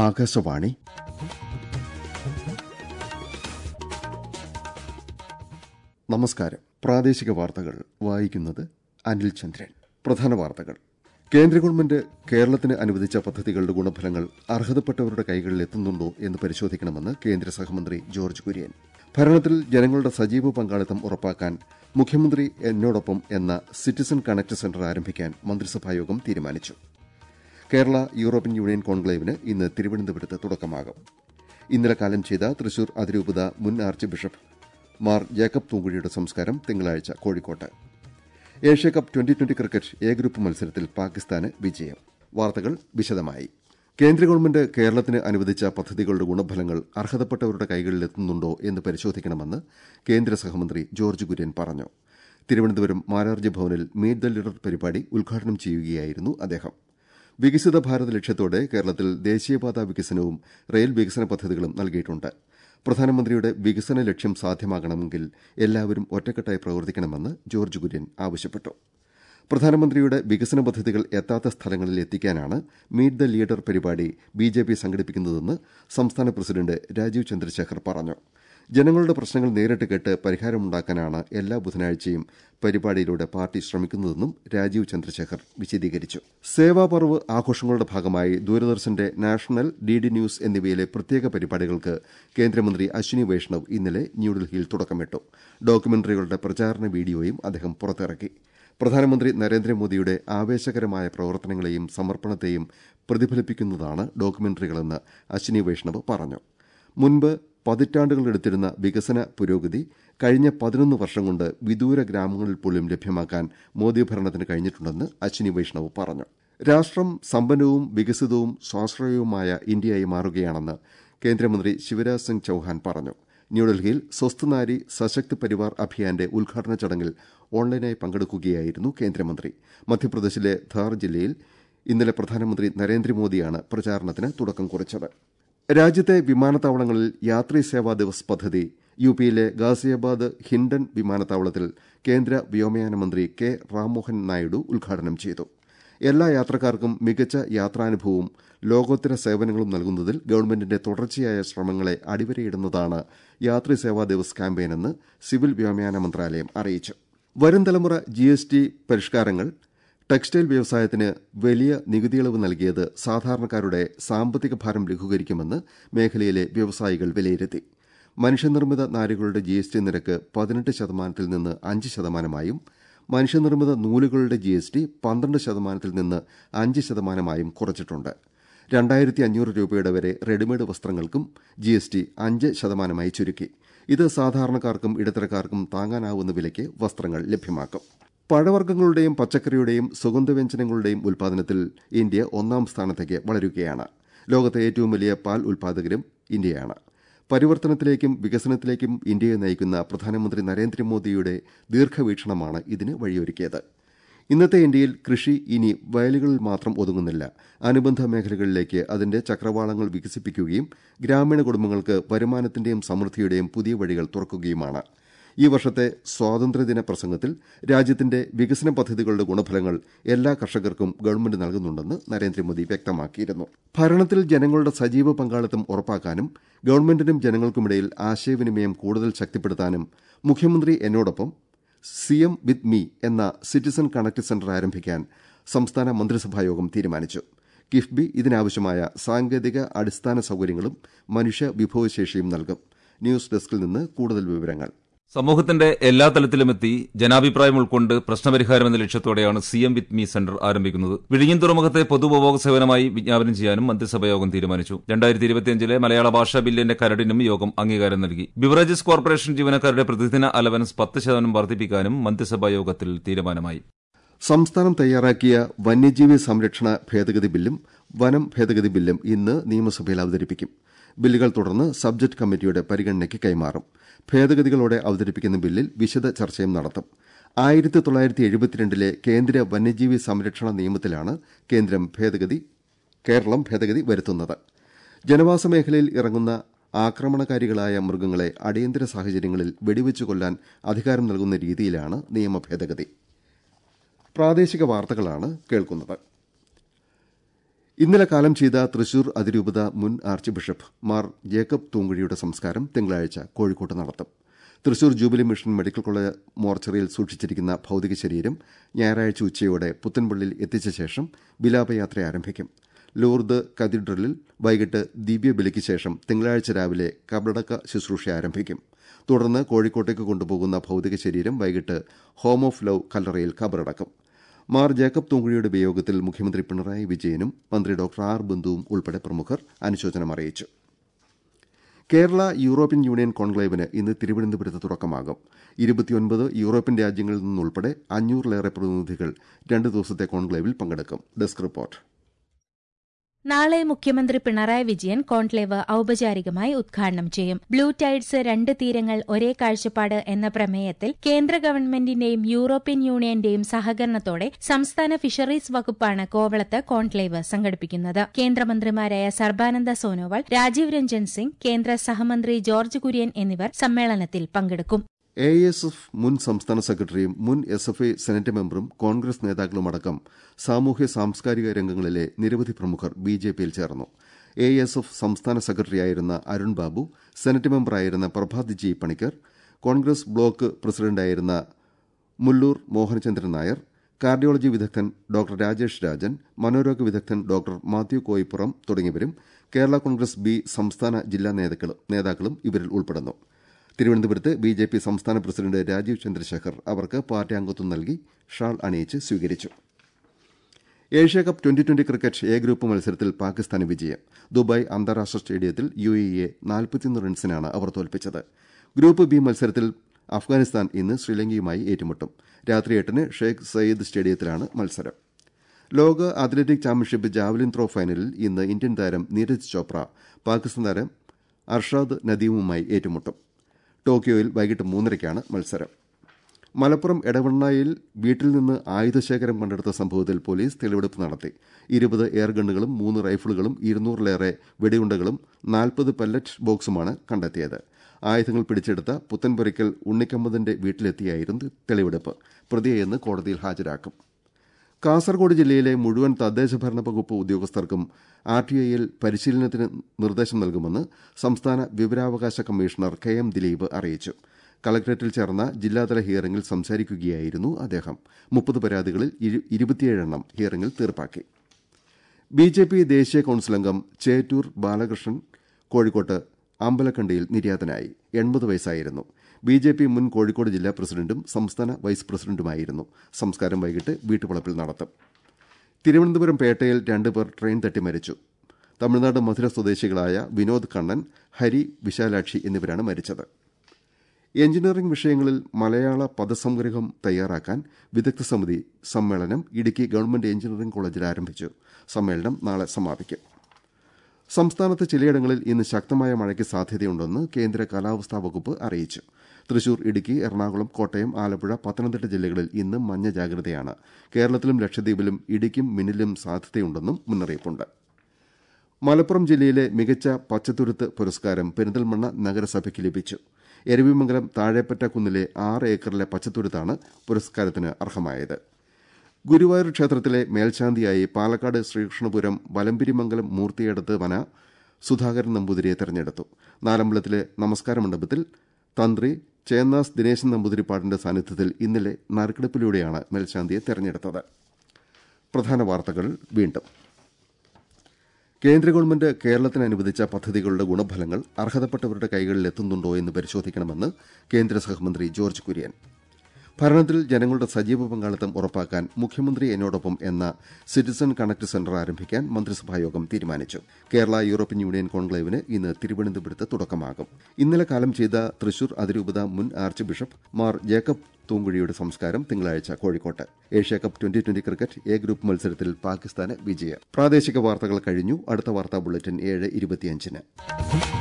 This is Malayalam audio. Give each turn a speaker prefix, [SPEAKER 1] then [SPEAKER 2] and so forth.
[SPEAKER 1] ആകാശവാണി നമസ്കാരം പ്രാദേശിക വാർത്തകൾ വായിക്കുന്നത് അനിൽ ചന്ദ്രൻ പ്രധാന വാർത്തകൾ കേന്ദ്ര ഗവൺമെന്റ് കേരളത്തിന് അനുവദിച്ച പദ്ധതികളുടെ ഗുണഫലങ്ങൾ അർഹതപ്പെട്ടവരുടെ കൈകളിൽ എത്തുന്നുണ്ടോ എന്ന് പരിശോധിക്കണമെന്ന് കേന്ദ്ര സഹമന്ത്രി ജോർജ് കുര്യൻ ഭരണത്തിൽ ജനങ്ങളുടെ സജീവ പങ്കാളിത്തം ഉറപ്പാക്കാൻ മുഖ്യമന്ത്രി എന്നോടൊപ്പം എന്ന സിറ്റിസൺ കണക്ട് സെന്റർ ആരംഭിക്കാൻ മന്ത്രിസഭായോഗം തീരുമാനിച്ചു കേരള യൂറോപ്യൻ യൂണിയൻ കോൺക്ലേവിന് ഇന്ന് തിരുവനന്തപുരത്ത് തുടക്കമാകും ഇന്നലെ കാലം ചെയ്ത തൃശൂർ അതിരൂപത മുൻ ആർച്ച് ബിഷപ്പ് മാർ ജേക്കബ് തൂങ്കുഴിയുടെ സംസ്കാരം തിങ്കളാഴ്ച കോഴിക്കോട്ട് Asia cup twenty twenty cricket A group മത്സരത്തിൽ പാകിസ്ഥാന് വിജയം വാർത്തകൾ വിശദമായി കേന്ദ്ര ഗവൺമെന്റ് കേരളത്തിന് അനുവദിച്ച പദ്ധതികളുടെ ഗുണഫലങ്ങൾ അർഹതപ്പെട്ടവരുടെ കൈകളിലെത്തുന്നുണ്ടോ എന്ന് പരിശോധിക്കണമെന്ന് കേന്ദ്ര സഹമന്ത്രി ജോർജ് കുര്യൻ പറഞ്ഞു തിരുവനന്തപുരം മാരാർജി ഭവനിൽ മീറ്റ് ദ ലീഡർ പരിപാടി ഉദ്ഘാടനം ചെയ്യുകയായിരുന്നു അദ്ദേഹം വികസിത ഭാരത് ലക്ഷ്യത്തോടെ കേരളത്തിൽ ദേശീയപാത വികസനവും റെയിൽ വികസന പദ്ധതികളും നൽകിയിട്ടുണ്ട് പ്രധാനമന്ത്രിയുടെ വികസന ലക്ഷ്യം സാധ്യമാകണമെങ്കിൽ എല്ലാവരും ഒറ്റക്കെട്ടായി പ്രവർത്തിക്കണമെന്ന് ജോർജ് കുര്യൻ ആവശ്യപ്പെട്ടു പ്രധാനമന്ത്രിയുടെ വികസന പദ്ധതികൾ എത്താത്ത സ്ഥലങ്ങളിൽ എത്തിക്കാനാണ് മീറ്റ് ദ ലീഡർ പരിപാടി ബിജെപി സംഘടിപ്പിക്കുന്നതെന്ന് സംസ്ഥാന പ്രസിഡന്റ് രാജീവ് ചന്ദ്രശേഖർ പറഞ്ഞു ജനങ്ങളുടെ പ്രശ്നങ്ങൾ നേരിട്ട് കേട്ട് പരിഹാരമുണ്ടാക്കാനാണ് എല്ലാ ബുധനാഴ്ചയും പരിപാടിയിലൂടെ പാർട്ടി ശ്രമിക്കുന്നതെന്നും രാജീവ് ചന്ദ്രശേഖർ വിശദീകരിച്ചു സേവാപർവ് ആഘോഷങ്ങളുടെ ഭാഗമായി ദൂരദർശന്റെ നാഷണൽ ഡി ഡി ന്യൂസ് എന്നിവയിലെ പ്രത്യേക പരിപാടികൾക്ക് കേന്ദ്രമന്ത്രി അശ്വിനി വൈഷ്ണവ് ഇന്നലെ ന്യൂഡൽഹിയിൽ തുടക്കമിട്ടു ഡോക്യുമെന്ററികളുടെ പ്രചാരണ വീഡിയോയും അദ്ദേഹം പുറത്തിറക്കി പ്രധാനമന്ത്രി നരേന്ദ്രമോദിയുടെ ആവേശകരമായ പ്രവർത്തനങ്ങളെയും സമർപ്പണത്തെയും പ്രതിഫലിപ്പിക്കുന്നതാണ് ഡോക്യുമെന്ററികളെന്ന് അശ്വിനി വൈഷ്ണവ് പറഞ്ഞു മുൻപ് പതിറ്റാണ്ടുകളെടുത്തിരുന്ന വികസന പുരോഗതി കഴിഞ്ഞ പതിനൊന്ന് വർഷം കൊണ്ട് വിദൂര ഗ്രാമങ്ങളിൽ പോലും ലഭ്യമാക്കാൻ മോദി ഭരണത്തിന് കഴിഞ്ഞിട്ടുണ്ടെന്ന് അശ്വിനി വൈഷ്ണവ് പറഞ്ഞു രാഷ്ട്രം സമ്പന്നവും വികസിതവും സ്വാശ്രയവുമായ ഇന്ത്യയായി മാറുകയാണെന്ന് കേന്ദ്രമന്ത്രി ശിവരാജ് സിംഗ് ചൌഹാൻ പറഞ്ഞു ന്യൂഡൽഹിയിൽ സ്വസ്ഥ നാരി സശക്ത് പരിവാർ അഭിയാന്റെ ഉദ്ഘാടന ചടങ്ങിൽ ഓൺലൈനായി പങ്കെടുക്കുകയായിരുന്നു കേന്ദ്രമന്ത്രി മധ്യപ്രദേശിലെ ധാർ ജില്ലയിൽ ഇന്നലെ പ്രധാനമന്ത്രി നരേന്ദ്രമോദിയാണ് പ്രചാരണത്തിന് തുടക്കം കുറിച്ചത് രാജ്യത്തെ വിമാനത്താവളങ്ങളിൽ യാത്രീ സേവാ ദിവസ് പദ്ധതി യു പിയിലെ ഗാസിയാബാദ് ഹിൻഡൻ വിമാനത്താവളത്തിൽ കേന്ദ്ര വ്യോമയാന മന്ത്രി കെ റാംമോഹൻ നായിഡു ഉദ്ഘാടനം ചെയ്തു എല്ലാ യാത്രക്കാർക്കും മികച്ച യാത്രാനുഭവവും ലോകോത്തര സേവനങ്ങളും നൽകുന്നതിൽ ഗവൺമെന്റിന്റെ തുടർച്ചയായ ശ്രമങ്ങളെ അടിവരയിടുന്നതാണ് യാത്രീ സേവാ ദിവസ് ക്യാമ്പയിനെന്ന് സിവിൽ വ്യോമയാന മന്ത്രാലയം അറിയിച്ചു വരും തലമുറ ജി എസ് ടി പരിഷ്കാരങ്ങൾ ടെക്സ്റ്റൈൽ വ്യവസായത്തിന് വലിയ നികുതിയിളവ് നൽകിയത് സാധാരണക്കാരുടെ സാമ്പത്തിക ഭാരം ലഘൂകരിക്കുമെന്ന് മേഖലയിലെ വ്യവസായികൾ വിലയിരുത്തി മനുഷ്യനിർമ്മിത നാരുകളുടെ ജി എസ് ടി നിരക്ക് പതിനെട്ട് ശതമാനത്തിൽ നിന്ന് അഞ്ച് ശതമാനമായും മനുഷ്യനിർമ്മിത നൂലുകളുടെ ജി എസ് ടി പന്ത്രണ്ട് ശതമാനത്തിൽ നിന്ന് അഞ്ച് ശതമാനമായും കുറച്ചിട്ടുണ്ട് രണ്ടായിരത്തി അഞ്ഞൂറ് രൂപയുടെ വരെ റെഡിമെയ്ഡ് വസ്ത്രങ്ങൾക്കും ജി എസ് ടി അഞ്ച് ശതമാനമായി ചുരുക്കി ഇത് സാധാരണക്കാർക്കും ഇടത്തരക്കാർക്കും താങ്ങാനാവുന്ന വിലയ്ക്ക് വസ്ത്രങ്ങൾ ലഭ്യമാക്കും പഴവർഗ്ഗങ്ങളുടെയും പച്ചക്കറിയുടെയും സുഗന്ധവ്യഞ്ജനങ്ങളുടെയും ഉൽപാദനത്തിൽ ഇന്ത്യ ഒന്നാം സ്ഥാനത്തേക്ക് വളരുകയാണ് ലോകത്തെ ഏറ്റവും വലിയ പാൽ ഉൽപാദകരും ഇന്ത്യയാണ് പരിവർത്തനത്തിലേക്കും വികസനത്തിലേക്കും ഇന്ത്യയെ നയിക്കുന്ന പ്രധാനമന്ത്രി നരേന്ദ്രമോദിയുടെ ദീർഘവീക്ഷണമാണ് ഇതിന് വഴിയൊരുക്കിയത് ഇന്നത്തെ ഇന്ത്യയിൽ കൃഷി ഇനി വയലുകളിൽ മാത്രം ഒതുങ്ങുന്നില്ല അനുബന്ധ മേഖലകളിലേക്ക് അതിന്റെ ചക്രവാളങ്ങൾ വികസിപ്പിക്കുകയും ഗ്രാമീണ കുടുംബങ്ങൾക്ക് വരുമാനത്തിന്റെയും സമൃദ്ധിയുടെയും പുതിയ വഴികൾ തുറക്കുകയുമാണ് ഈ വർഷത്തെ സ്വാതന്ത്ര്യദിന പ്രസംഗത്തിൽ രാജ്യത്തിന്റെ വികസന പദ്ധതികളുടെ ഗുണഫലങ്ങൾ എല്ലാ കർഷകർക്കും ഗവൺമെന്റ് നൽകുന്നുണ്ടെന്ന് നരേന്ദ്രമോദി വ്യക്തമാക്കിയിരുന്നു ഭരണത്തിൽ ജനങ്ങളുടെ സജീവ പങ്കാളിത്തം ഉറപ്പാക്കാനും ഗവൺമെന്റിനും ജനങ്ങൾക്കുമിടയിൽ ആശയവിനിമയം കൂടുതൽ ശക്തിപ്പെടുത്താനും മുഖ്യമന്ത്രി എന്നോടൊപ്പം സി എം വിത്ത് മീ എന്ന സിറ്റിസൺ കണക്ട് സെന്റർ ആരംഭിക്കാൻ സംസ്ഥാന മന്ത്രിസഭായോഗം തീരുമാനിച്ചു കിഫ്ബി ഇതിനാവശ്യമായ സാങ്കേതിക അടിസ്ഥാന സൌകര്യങ്ങളും മനുഷ്യ വിഭവശേഷിയും നൽകും ന്യൂസ് ഡെസ്കിൽ നിന്ന് കൂടുതൽ വിവരങ്ങൾ
[SPEAKER 2] സമൂഹത്തിന്റെ എല്ലാ തലത്തിലുമെത്തി ജനാഭിപ്രായം ഉൾക്കൊണ്ട് പ്രശ്നപരിഹാരം എന്ന ലക്ഷ്യത്തോടെയാണ് C M with me centre ആരംഭിക്കുന്നത് വിഴിഞ്ഞം തുറമുഖത്തെ പൊതുപഭോഗ സേവനമായി വിജ്ഞാപനം ചെയ്യാനും മന്ത്രിസഭായോഗം തീരുമാനിച്ചു രണ്ടായിരത്തി ഇരുപത്തിയഞ്ചിലെ മലയാള ഭാഷാ ബില്ലിന്റെ കരടിനും യോഗം അംഗീകാരം നൽകി ബിവറേജസ് കോർപ്പറേഷൻ ജീവനക്കാരുടെ പ്രതിദിന അലവൻസ് പത്ത് ശതമാനം വർദ്ധിപ്പിക്കാനും മന്ത്രിസഭായോഗത്തിൽ തീരുമാനമായി
[SPEAKER 1] സംസ്ഥാനം തയ്യാറാക്കിയ വന്യജീവി സംരക്ഷണ ഭേദഗതി ബില്ലും വനം ഭേദഗതി ബില്ലും ഇന്ന് നിയമസഭയിൽ അവതരിപ്പിക്കും ബില്ലുകൾ തുടർന്ന് സബ്ജക്ട് കമ്മിറ്റിയുടെ പരിഗണനയ്ക്ക് കൈമാറും ഭേദഗതികളോടെ അവതരിപ്പിക്കുന്ന ബില്ലിൽ വിശദ ചർച്ചയും നടത്തും ആയിരത്തി തൊള്ളായിരത്തി എഴുപത്തിരണ്ടിലെ കേന്ദ്ര വന്യജീവി സംരക്ഷണ നിയമത്തിലാണ് കേന്ദ്രം ഭേദഗതി കേരളം ഭേദഗതി വരുത്തുന്നത് ജനവാസ മേഖലയിൽ ഇറങ്ങുന്ന ആക്രമണകാരികളായ മൃഗങ്ങളെ അടിയന്തര സാഹചര്യങ്ങളിൽ വെടിവെച്ചു കൊല്ലാൻ അധികാരം നൽകുന്ന രീതിയിലാണ് നിയമ ഭേദഗതി പ്രാദേശിക വാർത്തകളാണ് കേൾക്കുന്നത് ഇന്നലെ കാലം ചെയ്ത തൃശൂർ അതിരൂപത മുൻ ആർച്ച് ബിഷപ്പ് മാർ ജേക്കബ് തൂങ്കുഴിയുടെ സംസ്കാരം തിങ്കളാഴ്ച കോഴിക്കോട്ട് നടത്തും Thrissur jubilee mission medical college മോർച്ചറിയിൽ സൂക്ഷിച്ചിരിക്കുന്ന ഭൌതിക ശരീരം ഞായറാഴ്ച ഉച്ചയോടെ പുത്തൻപള്ളിയിൽ എത്തിച്ച ശേഷം വിലാപയാത്ര ആരംഭിക്കും ലൂർദ് കത്തീഡ്രലിൽ വൈകിട്ട് ദിവ്യബലിക്ക് ശേഷം തിങ്കളാഴ്ച രാവിലെ കബറടക്ക ശുശ്രൂഷ ആരംഭിക്കും തുടർന്ന് കോഴിക്കോട്ടേക്ക് കൊണ്ടുപോകുന്ന ഭൌതിക ശരീരം വൈകിട്ട് ഹോം ഓഫ് ലവ് കല്ലറയിൽ കബറടക്കും മാർ ജേക്കബ് തൂങ്കുഴിയുടെ വിയോഗത്തിൽ മുഖ്യമന്ത്രി പിണറായി വിജയനും മന്ത്രി ഡോക്ടർ ആർ ബന്ധുവും ഉൾപ്പെടെ പ്രമുഖർ അനുശോചനം അറിയിച്ചു കേരള യൂറോപ്യൻ യൂണിയൻ കോൺക്ലേവിന് ഇന്ന് തിരുവനന്തപുരത്ത് തുടക്കമാകും ഇരുപത്തിയൊൻപത് യൂറോപ്യൻ രാജ്യങ്ങളിൽ നിന്നുൾപ്പെടെ അഞ്ഞൂറിലേറെ പ്രതിനിധികൾ രണ്ട് ദിവസത്തെ കോൺക്ലേവിൽ പങ്കെടുക്കും ഡെസ്ക് റിപ്പോർട്ട്
[SPEAKER 3] നാളെ മുഖ്യമന്ത്രി പിണറായി വിജയൻ കോൺക്ലേവ് ഔപചാരികമായി ഉദ്ഘാടനം ചെയ്യും ബ്ലൂ ടൈഡ്സ് രണ്ട് തീരങ്ങൾ ഒരേ കാഴ്ചപ്പാട് എന്ന പ്രമേയത്തിൽ കേന്ദ്ര ഗവൺമെന്റിന്റെയും യൂറോപ്യൻ യൂണിയന്റെയും സഹകരണത്തോടെ സംസ്ഥാന ഫിഷറീസ് വകുപ്പാണ് കോവളത്ത് കോൺക്ലേവ് സംഘടിപ്പിക്കുന്നത് കേന്ദ്രമന്ത്രിമാരായ സർബാനന്ദ സോനോവാൾ രാജീവ് രഞ്ജൻ സിംഗ് കേന്ദ്ര സഹമന്ത്രി ജോർജ് കുര്യൻ എന്നിവർ സമ്മേളനത്തിൽ പങ്കെടുക്കും
[SPEAKER 1] എ എസ് എഫ് മുൻ സംസ്ഥാന സെക്രട്ടറിയും മുൻ എസ് എഫ് ഐ സെനറ്റ് മെമ്പറും കോൺഗ്രസ് നേതാക്കളുമടക്കം സാമൂഹ്യ സാംസ്കാരിക രംഗങ്ങളിലെ നിരവധി പ്രമുഖർ ബി ജെ പിയിൽ ചേർന്നു എ എസ് എഫ് സംസ്ഥാന സെക്രട്ടറിയായിരുന്ന അരുൺ ബാബു സെനറ്റ് മെമ്പറായിരുന്ന പ്രഭാത് ജി പണിക്കർ കോൺഗ്രസ് ബ്ലോക്ക് പ്രസിഡന്റായിരുന്ന മുല്ലൂർ മോഹനചന്ദ്രൻ നായർ കാർഡിയോളജി വിദഗ്ധൻ ഡോക്ടർ രാജേഷ് രാജൻ മനോരോഗ വിദഗ്ധൻ ഡോക്ടർ മാത്യു കോയിപ്പുറം തുടങ്ങിയവരും കേരള കോൺഗ്രസ് ബി സംസ്ഥാന ജില്ലാ നേതാക്കളും ഇവരിൽ ഉൾപ്പെടുന്നു തിരുവനന്തപുരത്ത് ബി ജെ പി സംസ്ഥാന പ്രസിഡന്റ് രാജീവ് ചന്ദ്രശേഖർ അവർക്ക് പാർട്ടി അംഗത്വം നൽകി ഷാൾ അണിയിച്ച് സ്വീകരിച്ചു Asia cup twenty twenty cricket A group മത്സരത്തിൽ പാകിസ്ഥാന് വിജയം ദുബായ് അന്താരാഷ്ട്ര സ്റ്റേഡിയത്തിൽ യു എ ഇയെ നാൽപ്പത്തിയൊന്ന് റൺസിനാണ് അവർ തോൽപ്പിച്ചത് ഗ്രൂപ്പ് ബി മത്സരത്തിൽ അഫ്ഗാനിസ്ഥാൻ ഇന്ന് ശ്രീലങ്കയുമായി ഏറ്റുമുട്ടും രാത്രി എട്ടിന് ഷെയ്ഖ് സയ്യിദ് സ്റ്റേഡിയത്തിലാണ് മത്സരം ലോക അത്ലറ്റിക് ചാമ്പ്യൻഷിപ്പ് ജാവലിൻ ത്രോ ഫൈനലിൽ ഇന്ന് ഇന്ത്യൻ താരം നീരജ് ചോപ്ര പാകിസ്ഥാൻ താരം അർഷാദ് നദീമുമായി ഏറ്റുമുട്ടും ടോക്കിയോയിൽ വൈകിട്ട് മൂന്നരയ്ക്കാണ് മത്സരം മലപ്പുറം എടവണ്ണയിൽ വീട്ടിൽ നിന്ന് ആയുധശേഖരം കണ്ടെടുത്ത സംഭവത്തിൽ പോലീസ് തെളിവെടുപ്പ് നടത്തി ഇരുപത് എയർഗണ്ണുകളും മൂന്ന് റൈഫിളുകളും ഇരുന്നൂറിലേറെ വെടിയുണ്ടകളും നാൽപ്പത് പല്ലറ്റ് ബോക്സുമാണ് കണ്ടെത്തിയത് ആയുധങ്ങൾ പിടിച്ചെടുത്ത പുത്തൻപുരയ്ക്കൽ ഉണ്ണിക്കമ്മതിന്റെ വീട്ടിലെത്തിയായിരുന്നു തെളിവെടുപ്പ് പ്രതിയെ ഇന്ന് കോടതിയിൽ ഹാജരാക്കും കാസർഗോഡ് ജില്ലയിലെ മുഴുവൻ തദ്ദേശ ഭരണ വകുപ്പ് ഉദ്യോഗസ്ഥർക്കും ആർ ടി ഐയിൽ പരിശീലനത്തിന് നിർദ്ദേശം നൽകുമെന്ന് സംസ്ഥാന വിവരാവകാശ കമ്മീഷണർ കെ എം ദിലീപ് അറിയിച്ചു കളക്ടറേറ്റിൽ ചേർന്ന ജില്ലാതല ഹിയറിംഗിൽ സംസാരിക്കുകയായിരുന്നു അദ്ദേഹം മുപ്പത് പരാതികളിൽ ഇരുപത്തിയേഴെണ്ണം ഹിയറിംഗിൽ തീർപ്പാക്കി ബി ജെ പി ദേശീയ കൌൺസിൽ അംഗം ചേറ്റൂർ ബാലകൃഷ്ണൻ കോഴിക്കോട്ട് അമ്പലക്കണ്ടിയിൽ നിര്യാതനായി എൺപത് വയസ്സായിരുന്നു ബി ജെ പി മുൻ കോഴിക്കോട് ജില്ലാ പ്രസിഡന്റും സംസ്ഥാന വൈസ് പ്രസിഡന്റുമായിരുന്നു സംസ്കാരം വൈകിട്ട് വീട്ടുവളപ്പിൽ നടത്തും തിരുവനന്തപുരം പേട്ടയിൽ രണ്ടുപേർ ട്രെയിൻ തട്ടി മരിച്ചു തമിഴ്നാട് മധുര സ്വദേശികളായ വിനോദ് കണ്ണൻ ഹരി വിശാലാക്ഷി എന്നിവരാണ് മരിച്ചത് എഞ്ചിനീയറിംഗ് വിഷയങ്ങളിൽ മലയാള പദസംഗ്രഹം തയ്യാറാക്കാൻ വിദഗ്ധ സമിതി സമ്മേളനം ഇടുക്കി ഗവൺമെന്റ് എഞ്ചിനീയറിംഗ് കോളേജിൽ ആരംഭിച്ചു സമ്മേളനം നാളെ സമാപിക്കും സംസ്ഥാനത്ത് ചിലയിടങ്ങളിൽ ഇന്ന് ശക്തമായ മഴയ്ക്ക് സാധ്യതയുണ്ടെന്ന് കേന്ദ്ര കാലാവസ്ഥാ വകുപ്പ് അറിയിച്ചു തൃശൂർ ഇടുക്കി എറണാകുളം കോട്ടയം ആലപ്പുഴ പത്തനംതിട്ട ജില്ലകളിൽ ഇന്ന് മഞ്ഞ ജാഗ്രതയാണ് കേരളത്തിലും ലക്ഷദ്വീപിലും ഇടിക്കും മിന്നലും സാധ്യതയുണ്ടെന്നും മുന്നറിയിപ്പുണ്ട് മലപ്പുറം ജില്ലയിലെ മികച്ച പച്ചത്തുരുത്ത് പുരസ്കാരം പെരിന്തൽമണ്ണ നഗരസഭയ്ക്ക് ലഭിച്ചു എരവിമംഗലം താഴേപ്പറ്റ കുന്നിലെ ആറ് ഏക്കറിലെ പച്ചത്തുരുത്താണ് പുരസ്കാരത്തിന് അർഹമായത് ഗുരുവായൂർ ക്ഷേത്രത്തിലെ മേൽശാന്തിയായി പാലക്കാട് ശ്രീകൃഷ്ണപുരം വലമ്പിരിമംഗലം മൂർത്തിയടത്ത് വന സുധാകരൻ നമ്പൂതിരിയെ തെരഞ്ഞെടുത്തു നാലമ്പലത്തിലെ നമസ്കാര മണ്ഡപത്തിൽ തന്ത്രി ചേന്നാസ് ദിനേശൻ നമ്പൂതിരിപ്പാടിന്റെ സാന്നിധ്യത്തിൽ ഇന്നലെ നറുക്കെടുപ്പിലൂടെയാണ് മേൽശാന്തിയെ തെരഞ്ഞെടുത്തത് പ്രധാന വാർത്തകൾ വീണ്ടും കേന്ദ്ര ഗവൺമെന്റ് കേരളത്തിന് അനുവദിച്ച പദ്ധതികളുടെ ഗുണഫലങ്ങൾ അർഹതപ്പെട്ടവരുടെ കൈകളിൽ എത്തുന്നുണ്ടോ എന്ന് പരിശോധിക്കണമെന്ന് കേന്ദ്ര സഹമന്ത്രി ജോർജ് കുര്യൻ ഭരണത്തിൽ ജനങ്ങളുടെ സജീവ പങ്കാളിത്തം ഉറപ്പാക്കാൻ മുഖ്യമന്ത്രി എന്നോടൊപ്പം എന്ന സിറ്റിസൺ കണക്ട് സെന്റർ ആരംഭിക്കാൻ മന്ത്രിസഭായോഗം തീരുമാനിച്ചു കേരള യൂറോപ്യൻ യൂണിയൻ കോൺക്ലേവിന് ഇന്ന് തിരുവനന്തപുരത്ത് തുടക്കമാകും ഇന്നലെ കാലം ചെയ്ത തൃശൂർ അതിരൂപത മുൻ ആർച്ച് ബിഷപ്പ് മാർ ജേക്കബ് തൂങ്കുഴിയുടെ സംസ്കാരം തിങ്കളാഴ്ച കോഴിക്കോട്ട് Asia cup twenty twenty cricket A group മത്സരത്തിൽ പാകിസ്ഥാന് വിജയം പ്രാദേശിക വാർത്തകൾ കഴിഞ്ഞു അടുത്ത വാർത്താ ബുള്ളറ്റിൻ ഏഴ് ഇരുപത്തിയഞ്ചിന്